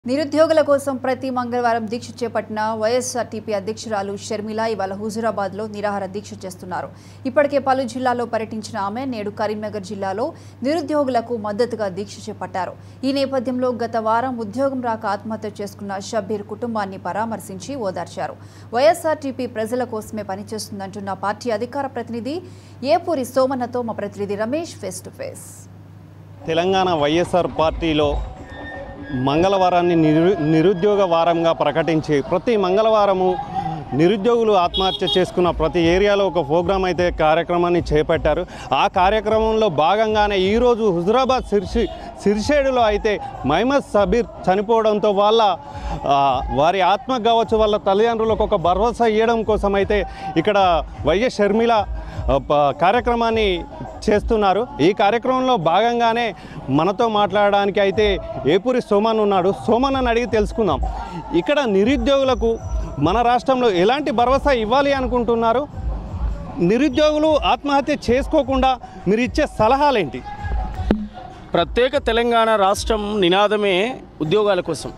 నిరుద్యోగుల కోసం ప్రతి మంగళవారం దీక్ష చేపట్టిన వైఎస్ఆర్టీపీ అధ్యక్షురాలు షర్మిల ఇవాళ హుజురాబాద్లో నిరాహార దీక్ష చేస్తున్నారు ఇప్పటికే పలు జిల్లాల్లో పర్యటించిన ఆమె నేడు కరీంనగర్ జిల్లాలో నిరుద్యోగులకు మద్దతుగా దీక్ష చేపట్టారు ఈ నేపథ్యంలో గత వారం ఉద్యోగం రాక ఆత్మహత్య చేసుకున్న షబ్బీర్ కుటుంబాన్ని పరామర్శించి ఓదార్చారు వైఎస్ఆర్టీపీ ప్రజల కోసమే పనిచేస్తుందంటున్న పార్టీ అధికార ప్రతినిధి ఏపూరి సోమన్నతో మా ప్రతినిధి Ramesh face to face Telangana YSR పార్టీలో మంగళవారాన్ని నిరు నిరుద్యోగ వారంగా ప్రకటించి ప్రతి మంగళవారము నిరుద్యోగులు ఆత్మహత్య చేసుకున్న ప్రతి ఏరియాలో ఒక ప్రోగ్రాం అయితే కార్యక్రమాన్ని చేపట్టారు ఆ కార్యక్రమంలో భాగంగానే ఈరోజు హుజురాబాద్ సిర్సి సిరిషేడులో అయితే మహమ్మద్ సబీర్ చనిపోవడంతో వాళ్ళ ఆ, వారి ఆత్మ కావచ్చు వాళ్ళ తల్లిదండ్రులకు ఒక భరోసా ఇవ్వడం కోసం అయితే ఇక్కడ వైఎస్ షర్మిల ఆ, ప- కార్యక్రమాన్ని చేస్తున్నారు ఈ కార్యక్రమంలో భాగంగానే మనతో మాట్లాడడానికి అయితే ఏపూరి సోమన్ ఉన్నాడు సోమన్ అని అడిగి తెలుసుకుందాం ఇక్కడ నిరుద్యోగులకు మన రాష్ట్రంలో ఎలాంటి భరోసా ఇవ్వాలి అనుకుంటున్నారు నిరుద్యోగులు ఆత్మహత్య చేసుకోకుండా మీరు ఇచ్చే సలహాలేంటి ప్రత్యేక తెలంగాణ రాష్ట్రం నినాదమే ఉద్యోగాల కోసం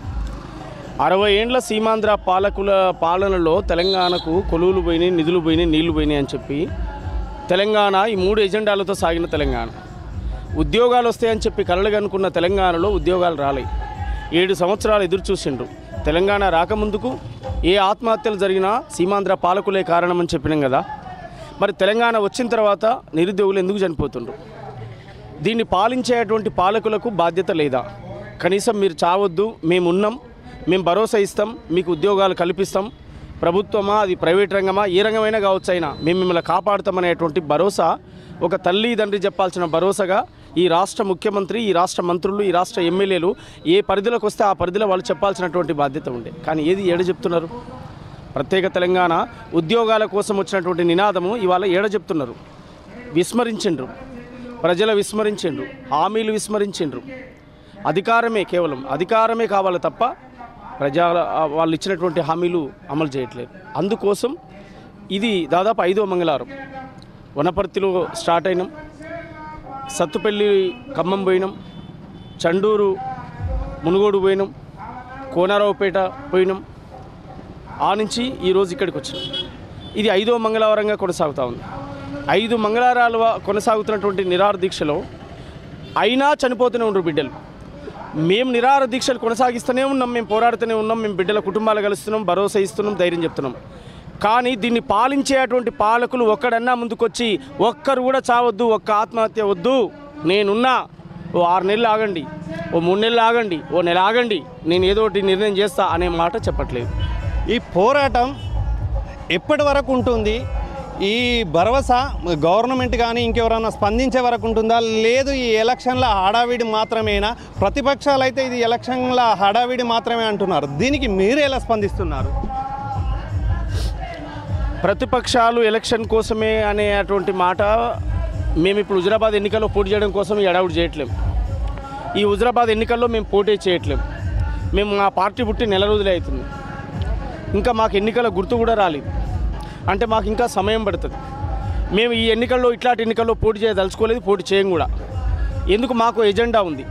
అరవై ఏండ్ల సీమాంధ్ర పాలకుల పాలనలో తెలంగాణకు కొలువులు పోయినాయి నిధులు పోయినాయి నీళ్లు పోయినాయి అని చెప్పి తెలంగాణ ఈ మూడు ఎజెండాలతో సాగిన తెలంగాణ ఉద్యోగాలు వస్తాయని చెప్పి కలలు కనుక్కున్న తెలంగాణలో ఉద్యోగాలు రాలే ఏడు సంవత్సరాలు ఎదురు చూసిండ్రు తెలంగాణ రాకముందుకు ఏ ఆత్మహత్యలు జరిగినా సీమాంధ్ర పాలకులే కారణమని చెప్పినాం కదా మరి తెలంగాణ వచ్చిన తర్వాత నిరుద్యోగులు ఎందుకు చనిపోతుండ్రు దీన్ని పాలించేటువంటి పాలకులకు బాధ్యత లేదా కనీసం మీరు చావద్దు మేమున్నాం మేము భరోసా ఇస్తాం మీకు ఉద్యోగాలు కల్పిస్తాం ప్రభుత్వమా అది ప్రైవేట్ రంగమా ఏ రంగమైనా కావచ్చు అయినా మేము మిమ్మల్ని కాపాడుతామనేటువంటి భరోసా ఒక తల్లి తండ్రి చెప్పాల్సిన భరోసాగా ఈ రాష్ట్ర ముఖ్యమంత్రి ఈ రాష్ట్ర మంత్రులు ఈ రాష్ట్ర ఎమ్మెల్యేలు ఏ పరిధిలోకి వస్తే ఆ పరిధిలో వాళ్ళు చెప్పాల్సినటువంటి బాధ్యత ఉండే కానీ ఏది ఏడ చెప్తున్నారు ప్రత్యేక తెలంగాణ ఉద్యోగాల కోసం వచ్చినటువంటి నినాదము ఇవాళ ఏడ చెప్తున్నారు విస్మరించిండ్రు ప్రజల విస్మరించిండ్రు హామీలు విస్మరించిండ్రు అధికారమే కేవలం అధికారమే కావాలి తప్ప ప్రజా వాళ్ళు ఇచ్చినటువంటి హామీలు అమలు చేయట్లేదు అందుకోసం ఇది దాదాపు ఐదో మంగళవారం వనపర్తిలో స్టార్ట్ అయినాం సత్తుపల్లి ఖమ్మం పోయినాం చండూరు మునుగోడు పోయినాం కోనారావుపేట పోయినాం ఆ నుంచి ఈరోజు ఇక్కడికి వచ్చినాం ఇది ఐదో మంగళవారంగా కొనసాగుతూ ఉంది ఐదు మంగళవారాలు కొనసాగుతున్నటువంటి నిరాహార దీక్షలో అయినా చనిపోతూనే ఉండరు బిడ్డలు మేము నిరాహార దీక్షలు కొనసాగిస్తూనే ఉన్నాం మేము పోరాడుతూనే ఉన్నాం మేము బిడ్డల కుటుంబాలు కలుస్తున్నాం భరోసా ఇస్తున్నాం ధైర్యం చెప్తున్నాం కానీ దీన్ని పాలించేటువంటి పాలకులు ఒక్కడన్నా ముందుకొచ్చి ఒక్కరు కూడా చావద్దు ఒక్క ఆత్మహత్య వద్దు నేనున్నా ఓ ఆరు నెలలు ఆగండి ఓ మూడు నెలలు ఆగండి ఓ నెల ఆగండి నేను ఏదో ఒకటి నిర్ణయం చేస్తా అనే మాట చెప్పట్లేదు ఈ పోరాటం ఎప్పటి వరకు ఉంటుంది ఈ భరోసా గవర్నమెంట్ కానీ ఇంకెవరైనా స్పందించే వరకు ఉంటుందా లేదు ఈ ఎలక్షన్ల హడావిడి మాత్రమేనా ప్రతిపక్షాలు అయితే ఇది ఎలక్షన్ల హడావిడి మాత్రమే అంటున్నారు దీనికి మీరు ఎలా స్పందిస్తున్నారు ప్రతిపక్షాలు ఎలక్షన్ కోసమే అనేటువంటి మాట మేము ఇప్పుడు హుజరాబాద్ ఎన్నికల్లో పోటీ చేయడం కోసం ఈ అడవుడు చేయట్లేం ఈ హుజరాబాద్ ఎన్నికల్లో మేము పోటీ చేయట్లేం మేము మా పార్టీ పుట్టి నెల రోజులే అవుతుంది ఇంకా మాకు ఎన్నికల గుర్తు కూడా రాలేదు అంటే మాకు ఇంకా సమయం పడుతుంది మేము ఈ ఎన్నికల్లో ఇట్లాంటి ఎన్నికల్లో పోటీ చేయదలుచుకోలేదు పోటీ చేయం కూడా ఎందుకు మాకు ఎజెండా ఉంది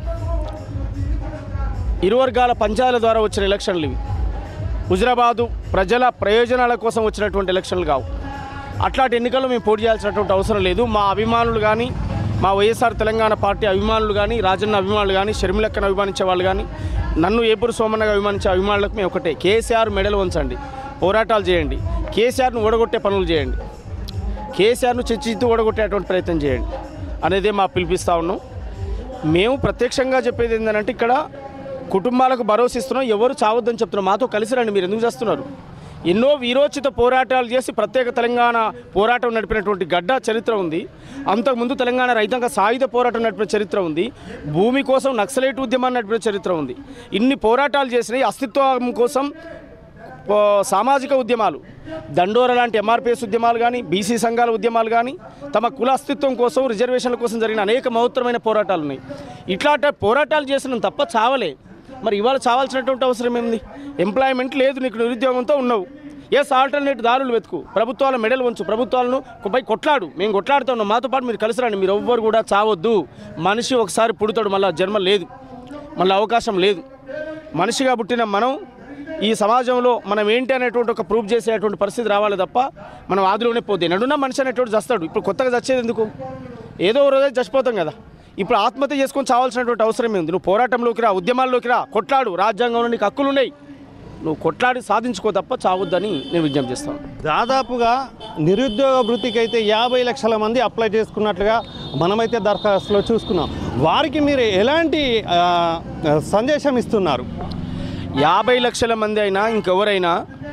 ఇరు వర్గాల పంచాయల ద్వారా వచ్చిన ఎలక్షన్లు ఇవి హుజరాబాదు ప్రజల ప్రయోజనాల కోసం వచ్చినటువంటి ఎలక్షన్లు కావు అట్లాంటి ఎన్నికల్లో మేము పోటీ చేయాల్సినటువంటి అవసరం లేదు మా అభిమానులు కానీ మా వైఎస్ఆర్ తెలంగాణ పార్టీ అభిమానులు కానీ రాజన్న అభిమానులు కానీ షర్మిలక్కను అభిమానించే వాళ్ళు కానీ నన్ను ఏపూరు సోమన్నగా అభిమానించే అభిమానులకు మేము ఒకటే కేసీఆర్ మెడలు ఉంచండి పోరాటాలు చేయండి కేసీఆర్ను ఓడగొట్టే పనులు చేయండి కేసీఆర్ను చర్చిస్తూ ఓడగొట్టేటువంటి ప్రయత్నం చేయండి అనేదే మా పిలిపిస్తూ ఉన్నాం మేము ప్రత్యక్షంగా చెప్పేది ఏంటంటే ఇక్కడ కుటుంబాలకు భరోసా ఇస్తున్నాం ఎవరు చావద్దని చెప్తున్నాం మాతో కలిసి రండి మీరు ఎందుకు చేస్తున్నారు ఎన్నో వీరోచిత పోరాటాలు చేసి ప్రత్యేక తెలంగాణ పోరాటం నడిపినటువంటి గడ్డ చరిత్ర ఉంది అంతకుముందు తెలంగాణ రైతాంగ సాయుధ పోరాటం నడిపిన చరిత్ర ఉంది భూమి కోసం నక్సలైట్ ఉద్యమాన్ని నడిపిన చరిత్ర ఉంది ఇన్ని పోరాటాలు చేసినాయి అస్తిత్వం కోసం ఓ సామాజిక ఉద్యమాలు దండోర లాంటి ఎంఆర్పిఎస్ ఉద్యమాలు కానీ బీసీ సంఘాల ఉద్యమాలు కానీ తమ కుల అస్తిత్వం కోసం రిజర్వేషన్ల కోసం జరిగిన అనేక మహత్తరమైన పోరాటాలు ఉన్నాయి ఇట్లాంటి పోరాటాలు చేసిన తప్ప చావలే మరి ఇవాళ చావాల్సినటువంటి అవసరం ఏంది ఎంప్లాయ్మెంట్ లేదు నీకు నిరుద్యోగంతో ఉన్నావు ఎస్ ఆల్టర్నేట్ దారులు వెతుకు ప్రభుత్వాల మెడలు వంచు ప్రభుత్వాలను పై కొట్లాడు మేము కొట్లాడుతూ ఉన్నాం మాతో పాటు మీరు కలిసి రండి మీరు ఎవ్వరు కూడా చావద్దు మనిషి ఒకసారి పుడతాడు మళ్ళీ జన్మ లేదు మళ్ళీ అవకాశం లేదు మనిషిగా పుట్టిన మనం ఈ సమాజంలో మనం ఏంటి అనేటువంటి ఒక ప్రూవ్ చేసేటువంటి పరిస్థితి రావాలి తప్ప మనం ఆదిలోనే పోతే నడున్న మనిషి అనేటువంటి చస్తాడు ఇప్పుడు కొత్తగా చచ్చేది ఎందుకు ఏదో ఒక రోజే చచ్చిపోతాం కదా ఇప్పుడు ఆత్మహత్య చేసుకొని చావాల్సినటువంటి అవసరం ఏంది నువ్వు పోరాటంలోకి రా ఉద్యమాల్లోకి రా కొట్లాడు రాజ్యాంగంలో నీకు హక్కులు ఉన్నాయి నువ్వు కొట్లాడి సాధించుకో తప్ప చావద్దని నేను విజ్ఞప్తి చేస్తాను దాదాపుగా నిరుద్యోగ వృత్తికి అయితే యాభై లక్షల మంది అప్లై చేసుకున్నట్లుగా మనమైతే దరఖాస్తులో చూసుకున్నాం వారికి మీరు ఎలాంటి ఆ, సందేశం ఇస్తున్నారు యాభై లక్షల మంది అయినా ఇంకెవరైనా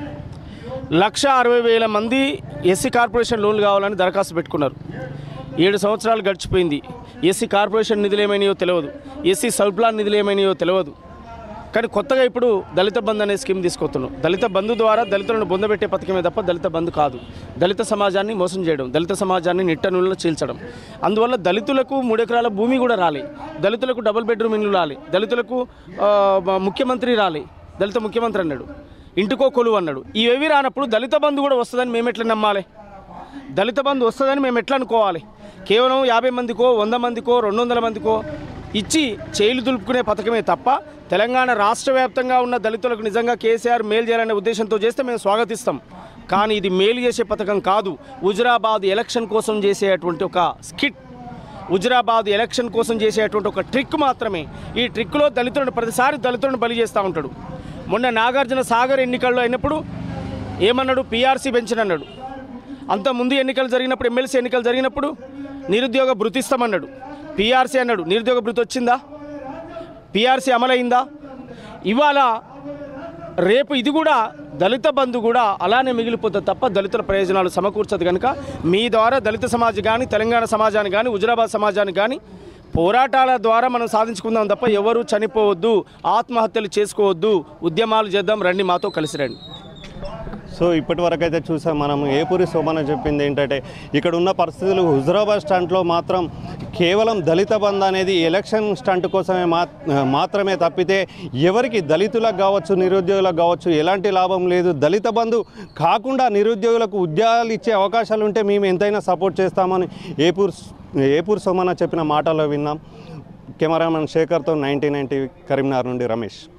లక్ష అరవై వేల మంది ఎస్సీ కార్పొరేషన్ లోన్లు కావాలని దరఖాస్తు పెట్టుకున్నారు ఏడు సంవత్సరాలు గడిచిపోయింది ఎస్సీ కార్పొరేషన్ నిధులు ఏమైనాయో తెలియదు ఎస్సీ సబ్ ప్లాన్ నిధులు ఏమైనాయో తెలియదు కానీ కొత్తగా ఇప్పుడు దళిత బంధు అనే స్కీమ్ తీసుకొస్తున్నాం దళిత బంధు ద్వారా దళితులను బొందబెట్టే పథకమే తప్ప దళిత బంధు కాదు దళిత సమాజాన్ని మోసం చేయడం దళిత సమాజాన్ని నిట్టనుల్లో చీల్చడం అందువల్ల దళితులకు మూడెకరాల భూమి కూడా రాలి దళితులకు డబుల్ బెడ్రూమ్ ఇల్లు రాలి దళితులకు ఆ, మ- ముఖ్యమంత్రి రాలి దళిత ముఖ్యమంత్రి అన్నాడు ఇంటికో కొలువు అన్నాడు ఇవేవి రానప్పుడు దళిత బంధు కూడా వస్తుందని మేము ఎట్లా నమ్మాలి దళిత బంధు వస్తుందని మేము ఎట్లా అనుకోవాలి కేవలం యాభై మందికో వంద మందికో రెండు వందల మందికో ఇచ్చి చేయిలు దులుపుకునే పథకమే తప్ప తెలంగాణ రాష్ట్ర వ్యాప్తంగా ఉన్న దళితులకు నిజంగా కేసీఆర్ మేలు చేయాలనే ఉద్దేశంతో చేస్తే మేము స్వాగతిస్తాం కానీ ఇది మేలు చేసే పథకం కాదు హుజురాబాద్ ఎలక్షన్ కోసం చేసేటువంటి ఒక స్కిట్ హుజురాబాద్ ఎలక్షన్ కోసం చేసేటువంటి ఒక ట్రిక్ మాత్రమే ఈ ట్రిక్లో దళితులను ప్రతిసారి దళితులను బలి చేస్తూ ఉంటాడు మొన్న నాగార్జున సాగర్ ఎన్నికల్లో అయినప్పుడు ఏమన్నాడు పీఆర్సీ పెంచనన్నాడు అంత ముందు ఎన్నికలు జరిగినప్పుడు ఎమ్మెల్సీ ఎన్నికలు జరిగినప్పుడు నిరుద్యోగ భృతి ఇస్తామన్నాడు పీఆర్సీ అన్నాడు నిరుద్యోగ భృతి వచ్చిందా పీఆర్సీ అమలైందా ఇవాళ రేపు ఇది కూడా దళిత బంధు కూడా అలానే మిగిలిపోతుంది తప్ప దళితుల ప్రయోజనాలు సమకూర్చదు కనుక మీ ద్వారా దళిత సమాజం కానీ తెలంగాణ సమాజాన్ని కానీ హుజురాబాద్ సమాజానికి కానీ పోరాటాల ద్వారా మనం సాధించుకుందాం తప్ప ఎవరు చనిపోవద్దు ఆత్మహత్యలు చేసుకోవద్దు ఉద్యమాలు చేద్దాం రండి మాతో కలిసి రండి సో ఇప్పటి వరకు అయితే చూసాం మనం ఏపూరి సోమన చెప్పింది ఏంటంటే ఇక్కడ ఉన్న పరిస్థితులు హుజరాబాద్ స్టంట్లో మాత్రం కేవలం దళిత బంధు అనేది ఎలక్షన్ స్టంట్ కోసమే మా మాత్రమే తప్పితే ఎవరికి దళితులకు కావచ్చు నిరుద్యోగులకు కావచ్చు ఎలాంటి లాభం లేదు దళిత బంధు కాకుండా నిరుద్యోగులకు ఉద్యోగాలు ఇచ్చే అవకాశాలు ఉంటే మేము ఎంతైనా సపోర్ట్ చేస్తామని ఏపూర్ ఏపూర్ సోమన చెప్పిన మాటలో విన్నాం కెమెరామెన్ శేఖర్తో నైన్టీ నైన్టీ కరీంనగర్ నుండి రమేష్